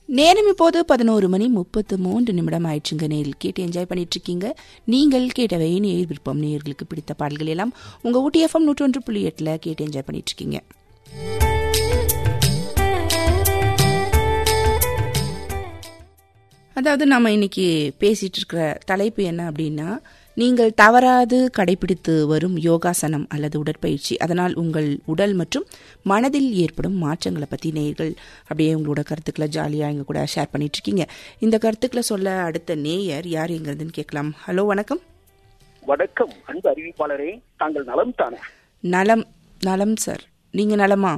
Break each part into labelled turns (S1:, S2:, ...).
S1: நேரம் இப்போது பதினோரு மணி முப்பத்து மூன்று நிமிடம் ஆயிடுச்சுங்க நேரில் கேட்டு என்ஜாய் பண்ணிட்டு இருக்கீங்க நீங்கள் கேட்டவை நேர் விருப்பம் நேர்களுக்கு பிடித்த பாடல்கள் எல்லாம் உங்க ஊட்டி எஃப்எம் நூற்றொன்று புள்ளி எட்டுல கேட்டு என்ஜாய் பண்ணிட்டு இருக்கீங்க அதாவது நம்ம இன்னைக்கு பேசிட்டு இருக்கிற தலைப்பு என்ன அப்படின்னா நீங்கள் தவறாது கடைபிடித்து வரும் யோகாசனம் அல்லது உடற்பயிற்சி அதனால் உங்கள் உடல் மற்றும் மனதில் ஏற்படும் மாற்றங்களை பற்றி நேயர்கள் அப்படியே உங்களோட கருத்துக்களை ஜாலியாக எங்க கூட ஷேர் பண்ணிட்டு இருக்கீங்க இந்த கருத்துக்களை சொல்ல அடுத்த நேயர் யார் எங்கிறதுன்னு கேட்கலாம் ஹலோ வணக்கம்
S2: வணக்கம் அன்பு அறிவிப்பாளரே தாங்கள் நலம் தானே
S1: நலம் நலம் சார் நீங்க நலமா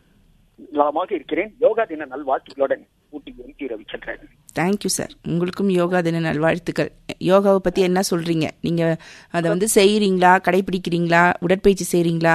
S2: நலமாக இருக்கிறேன் யோகா தின நல்வாழ்த்துக்களுடன் Ooty M D Ravichandran
S1: thank you sir உங்களுக்கும் யோகா தின நல்வாழ்த்துக்கள் யோகாவை பத்தி என்ன சொல்றீங்க நீங்க அதை வந்து செய்யறீங்களா கடைபிடிக்கிறீங்களா உடற்பயிற்சி செய்றீங்களா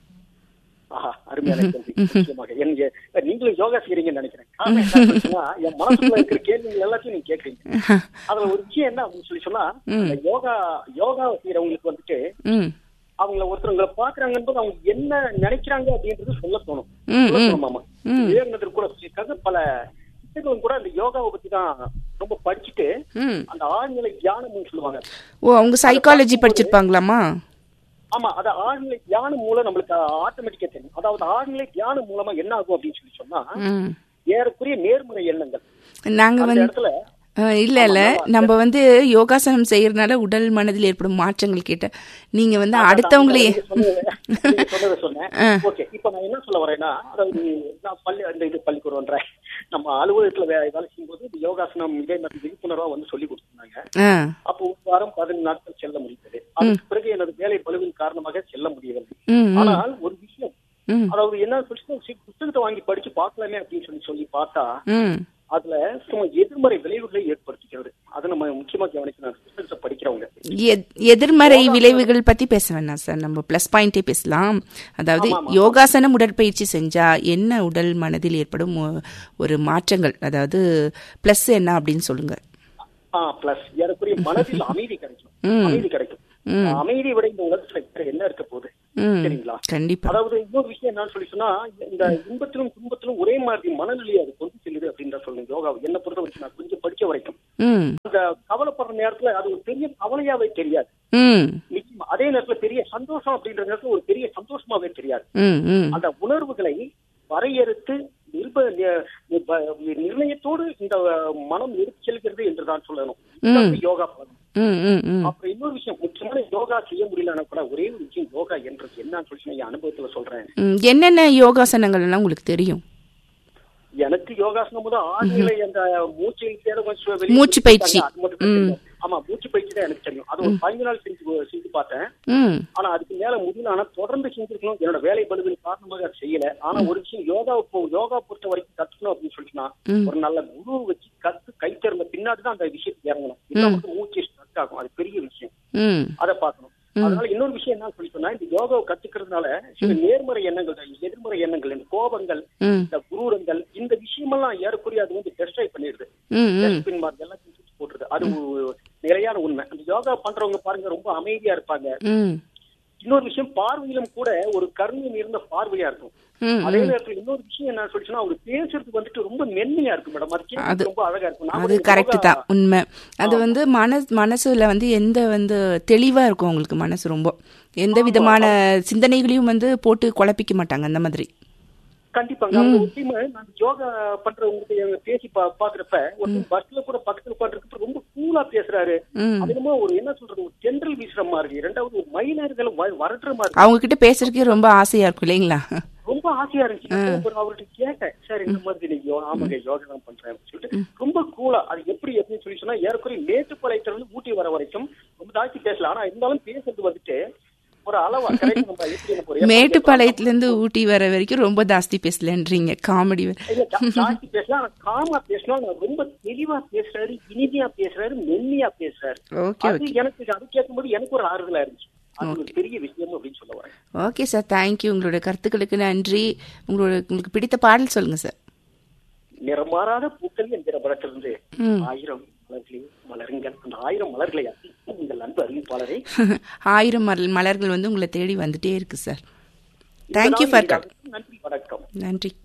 S2: ஆஹா அருமையான கேள்வி நிச்சயமாக என் எ- நீங்களும் யோகா செய்றீங்கன்னு நினைக்கிறேன் காரணம் என்ன அப்படின்னா, என் மனசுக்குள்ள இருக்கிற கேள்விகள் எல்லாத்தையும் நீங்க கேக்குறீங்க அதுல ஒரு விஷயம் என்ன அப்படின்னு சொல்லி சொன்னா இந்த யோகா யோகா செய்யறவங்களுக்கு வந்துட்டு
S1: ம்
S2: அவங்கள ஒருத்தவங்களை பாக்குறாங்கன்றது அவங்க என்ன நினைக்கிறாங்க அப்படின்றது சொல்ல தோணும்
S1: ம்,
S2: சொல்ல
S1: ம்.
S2: தோணுமாமா விவேகானந்தர் கூட சொல்லியிருக்காங்க பல புத்தகம் கூட அந்த யோகாவை பத்தி தான் ரொம்ப படிச்சுட்டு
S1: ம்
S2: அந்த ஆழ்நிலை தியானம்னு சொல்லுவாங்க
S1: ஓ அவங்க சைக்காலஜி படிச்சிருப்பாங்களாமா
S2: ஆமா அது ஆழ்நிலை தியானம் மூலம் நம்மளுக்கு ஆட்டோமேட்டிக்கா தெரியும் அதாவது ஆழ்நிலை தியானம் மூலமா என்ன ஆகும் அப்படின்னு சொல்லி சொன்னா
S1: ம்
S2: ஏறக்குறைய நேர்மறை எண்ணங்கள்
S1: நாங்க
S2: அந்த
S1: வந்து
S2: இடத்துல
S1: அஹ், இல்ல இல்ல நம்ம வந்து யோகாசனம் செய்யறதுனால உடல் மனதில் ஏற்படும் மாற்றங்கள் கேட்ட நீங்க வந்து அடுத்தவங்களே
S2: நீங்க சொன்னது- நீங்க சொன்னதை சொன்னேன் ஓகே இப்ப நான் என்ன சொல்ல வரேன்னா அதாவது நான் பள்ளி அந்த இது பள்ளிக்கூடம்ன்றேன் நம்ம அலுவலகத்துல வே- வேலை செய்யும்போது இந்த யோகாசனம் இதே மாதிரி விழிப்புணர்வா வந்து சொல்லி கொடுத்திருந்தாங்க
S1: ஆ
S2: அப்போ ஒரு வாரம் பதினஞ்சு நாட்கள் செல்ல முடிந்தது அதுக்கு பிறகு எனது வேலை பழுவின் காரணமாக செல்ல முடியவில்லை
S1: ம் ம்,
S2: ஆனால் ஒரு விஷயம்
S1: ம்
S2: அதாவது என்ன சொல்லி புத்தகத்தை வாங்கி படிச்சு பார்க்கலாமே அப்படின்னு சொல்லி சொல்லி பார்த்தா
S1: ம்
S2: அதுல சும்மா எதிர்மறை விளைவுகளை ஏற்படுத்திக்கிறது அதை நம்ம முக்கியமா கவனிக்கணும் புத்தகத்தை படிக்கிறவங்க
S1: எத்- எதிர்மறை விளைவுகள் பத்தி பேச வேணாம் சார் நம்ம ப்ளஸ் பாயிண்டே பேசலாம் அதாவது யோகாசனம் உடற்பயிற்சி செஞ்சா என்ன உடல் மனதில் ஏற்படும் ஒ- ஒரு மாற்றங்கள் அதாவது ப்ளஸ் என்ன அப்படின்னு சொல்லுங்க
S2: ஆ பிளஸ் ஏறக்குறைய மனதில் அமைதி கிடைக்கும்
S1: ம்.
S2: அமைதி கிடைக்கும் அமைதி விட இந்த உலகத்துல வேற என்ன இருக்க போகுது
S1: ம்
S2: சரிங்களா
S1: கண்டிப்பா
S2: அதாவது இன்னொரு விஷயம் என்னன்னு சொல்லி சொன்னா இந்த இன்பத்திலும் துன்பத்திலும் ஒரே மாதிரி மனநிலையை அது கொண்டு செல்லுது அப்படின்னு தான் சொல்லுங்க யோகா என்ன பொறுத்த வரைக்கும் நான் கொஞ்சம் படிக்க வரைக்கும்
S1: ம்
S2: அந்த கவலைப்படுற நேரத்துல அது ஒரு பெரிய கவலையாவே தெரியாது
S1: ம்
S2: நிச்சயமா அதே நேரத்துல பெரிய சந்தோஷம் அப்படின்ற நேரத்துல ஒரு பெரிய சந்தோஷமாவே தெரியாது
S1: ம் ம்
S2: அந்த உணர்வுகளை வரையறுத்து நிர்ப நி- நிர்ப- நிர்ணயத்தோடு இந்த மனம் எடுத்து செல்கிறது என்று தான் சொல்லணும் இதுதான் யோகா பலன்
S1: ம் ம் ம்
S2: அப்புறம் இன்னொரு விஷயம் முக்கியமான யோகா செய்ய முடியலன்னா கூட ஒரே ஒரு விஷயம் யோகா என்றது என்னன்னு சொல்லி நான் என் அனுபவத்துல சொல்றேன்
S1: ம், என்னென்ன யோகாசனங்கள் எல்லாம் உங்களுக்கு தெரியும்
S2: எனக்கு யோகாசனம் முதல் ஆழ்நிலை அந்த மூச்சு இழுத்தேட கொஞ்சம் வெளியே
S1: மூச்சு பயிற்சி.
S2: அது மட்டும் தான் தெரியும். ஆமா மூச்சு பயிற்சி தான் எனக்கு தெரியும் அது ஒரு பதினஞ்சு நாள் செஞ்சு செஞ்சு பார்த்தேன்
S1: ம்
S2: ஆனா அதுக்கு மேல முடியல ஆனா தொடர்ந்து செஞ்சிருக்கணும் என்னோட வேலை பழுவின் காரணமாக அதை செய்யல ஆனா ஒரு விஷயம் யோகா போ- யோகா பொறுத்த வரைக்கும் கத்துக்கணும் அப்படின்னு சொல்லிட்டுனா ஒரு நல்ல குரு வச்சு கத்து கை திறந்த பின்னாடி தான் அந்த விஷயத்துக்கு இறங்கணும் இல்ல மட்டும் மூச்சு ஸ்ட்ரக் ஆகும் அது பெரிய விஷயம்
S1: ம்
S2: அதை பார்க்கணும் அதனால இன்னொரு விஷயம் என்ன சொல்லி சொன்னா இந்த யோகாவை கத்துக்கிறதுனால சில நேர்மறை எண்ணங்கள் எதிர்மறை எண்ணங்கள் இந்த கோபங்கள்
S1: ம்
S2: இந்த குரூரங்கள் இந்த விஷயமெல்லாம் ஏறக்குறைய அது வந்து டெஸ்ட்ரைவ் பண்ணிடுது
S1: ம் ம்
S2: டஸ்ட்பின் மாதிரி எல்லாம் தூக்கி போட்டுருது அது ஒரு நிலையான உண்மை அந்த யோகா பண்றவங்க பாருங்க ரொம்ப அமைதியா இருப்பாங்க
S1: ம்
S2: இன்னொரு விஷயம் பார்வையிலும் கூட ஒரு கருணை நிறைந்த பார்வையா இருக்கும்
S1: ம்
S2: அதே நேரத்துல இன்னொரு விஷயம் என்ன சொல்லிச்சுன்னா அவங்க பேசுறதுக்கு வந்துட்டு ரொம்ப மென்மையா இருக்கும் மேடம் அது கேட்கறதுக்கு ரொம்ப அழகா இருக்கும் நான்
S1: அது
S2: கூட
S1: கரெக்ட்
S2: யோகா-
S1: தான் உண்மை அது வந்து மனசு மனசுல வந்து எந்த வந்து தெளிவா இருக்கும் உங்களுக்கு மனசு ரொம்ப எந்த விதமான சிந்தனைகளையும் வந்து போட்டு குழப்பிக்க மாட்டாங்க அந்த மாதிரி
S2: கண்டிப்பாங்க அவங்க ஒரு டைம் நான் யோகா பண்றவங்க எங்க பேசி பா- பாக்குறப்ப ஒரு பஸ்ல கூட பக்கத்துல உட்காந்துருக்கப்ப ரொம்ப கூலா பேசுறாரு
S1: ம்.
S2: அது என்னமோ ஒரு என்ன சொல்றது ஒரு தென்றல் வீசுற மாதிரி இரண்டாவது ஒரு மைனர்கள் வரட்டுற மாதிரி
S1: அவங்க கிட்ட பேசுறதுக்கே ரொம்ப ஆசையா இருக்கும் இல்லைங்களா
S2: ரொம்ப ஆசையா இருந்துச்சு நான் அப்புறம் அவர்கிட்ட கேட்டேன் சார் இந்த மாதிரி நீங்க யோ- ஆமாங்க யோகா தான் பண்றேன் அப்படின்னு சொல்லிட்டு ரொம்ப கூலா அது எப்படி எப்படின்னு சொல்லி சொன்னா ஏறக்குறைய மேட்டுப்பாளையத்துல இருந்து ஊட்டி வர வரைக்கும் ரொம்ப தாழ்த்தி பேசல ஆனா இருந்தாலும் பேசுறது வந்துட்டு ஒரு அளவா கரெக்ட் நம்ம எப்படி நம்ம ஒரு
S1: மேட்டுப்பாளையத்துல இருந்து ஊட்டி வர வரைக்கும் ரொம்ப ஜாஸ்தி பேசலன்றீங்க காமெடி
S2: இல்ல, ஜா- ஜாஸ்தி பேசலாம் ஆனா காமா பேசினா ரொம்ப தெளிவா பேசுறாரு இனிமையா பேசுறாரு மென்மையா பேசுறாரு
S1: ஓகே
S2: அது எனக்கு அது கேட்கும்போது எனக்கு ஒரு ஆறுதலா இருந்துச்சு அது ஒரு பெரிய விஷயம் அப்படின்னு சொல்ல வரேன்
S1: ஓகே சார் தேங்க்யூ உங்களோட கருத்துக்களுக்கு நன்றி உங்களோட உங்களுக்கு பிடித்த பாடல் சொல்லுங்க சார்
S2: நிறமாறாத பூக்கள் என்கிற படத்திலிருந்து
S1: ம்.
S2: ஆயிரம் மலர்களே மலருங்கள் அந்த ஆயிரம் மலர்களை அர்ப்பணிக்கும் உங்கள் அன்பு அறிவிப்பாளரை
S1: ஆயிரம் மலர் மலர்கள் வந்து உங்களை தேடி வந்துட்டே இருக்கு சார் தேங்க்யூ ஃபார் கால்
S2: நன்றி வணக்கம்
S1: நன்றி